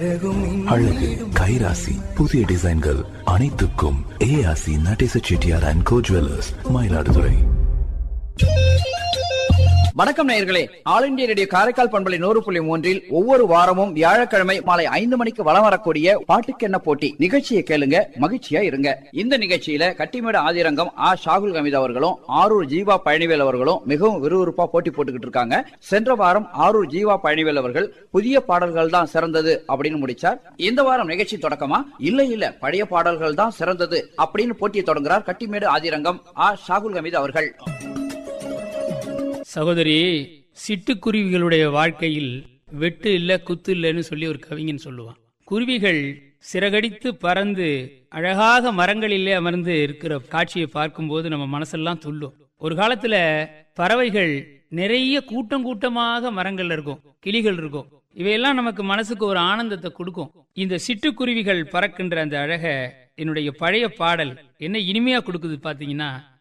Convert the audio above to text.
அழகு கைராசி புதிய டிசைன்கள் அனைத்துக்கும் ஏஆசி Natesa Chettiar and co jewellers Mayiladuthurai வணக்கம் நேயர்களே ஆல் இந்தியா ரேடியோ காரைக்கால் பண்பலை நூறு புள்ளி மூன்றில் ஒவ்வொரு வாரமும் வியாழக்கிழமை மாலை ஐந்து மணிக்கு வலம் வரக்கூடிய பாட்டுக்கென்ன போட்டி நிகழ்ச்சியை கேளுங்க மகிழ்ச்சியா இருங்க இந்த நிகழ்ச்சியில கட்டிமேடு ஆதிரங்கம் ஆ ஷாகுல் ஹமீத் அவர்களும் ஆரூர் ஜீவா பழனிவேல் அவர்களும் மிகவும் விறுவிறுப்பா போட்டி போட்டுக்கிட்டு இருக்காங்க சென்ற வாரம் ஆரூர் ஜீவா பழனிவேல் அவர்கள் புதிய பாடல்கள் தான் சிறந்தது அப்படின்னு முடிச்சார் இந்த வாரம் நிகழ்ச்சி தொடக்கமா இல்ல இல்ல பழைய பாடல்கள் தான் சிறந்தது அப்படின்னு போட்டியை தொடங்குறார் கட்டிமேடு ஆதிரங்கம் ஆ ஷாகுல் ஹமீத் அவர்கள் சகோதரி சிட்டுக்குருவிகளுடைய வாழ்க்கையில் வெட்டு இல்ல குத்து இல்லைன்னு சொல்லி ஒரு கவிஞன் சொல்லுவான் குருவிகள் சிறகடித்து பறந்து அழகாக மரங்களிலே அமர்ந்து இருக்கிற காட்சியை பார்க்கும்போது நம்ம மனசெல்லாம் துள்ளும் ஒரு காலத்துல பறவைகள் நிறைய கூட்டம் கூட்டமாக மரங்கள்ல இருக்கும் கிளிகள் இருக்கும் இவையெல்லாம் நமக்கு மனசுக்கு ஒரு ஆனந்தத்தை கொடுக்கும் இந்த சிட்டுக்குருவிகள் பறக்கின்ற அந்த அழக என்னுடைய பழைய பாடல் என்ன இனிமையா கொடுக்குது பாத்தீங்கன்னா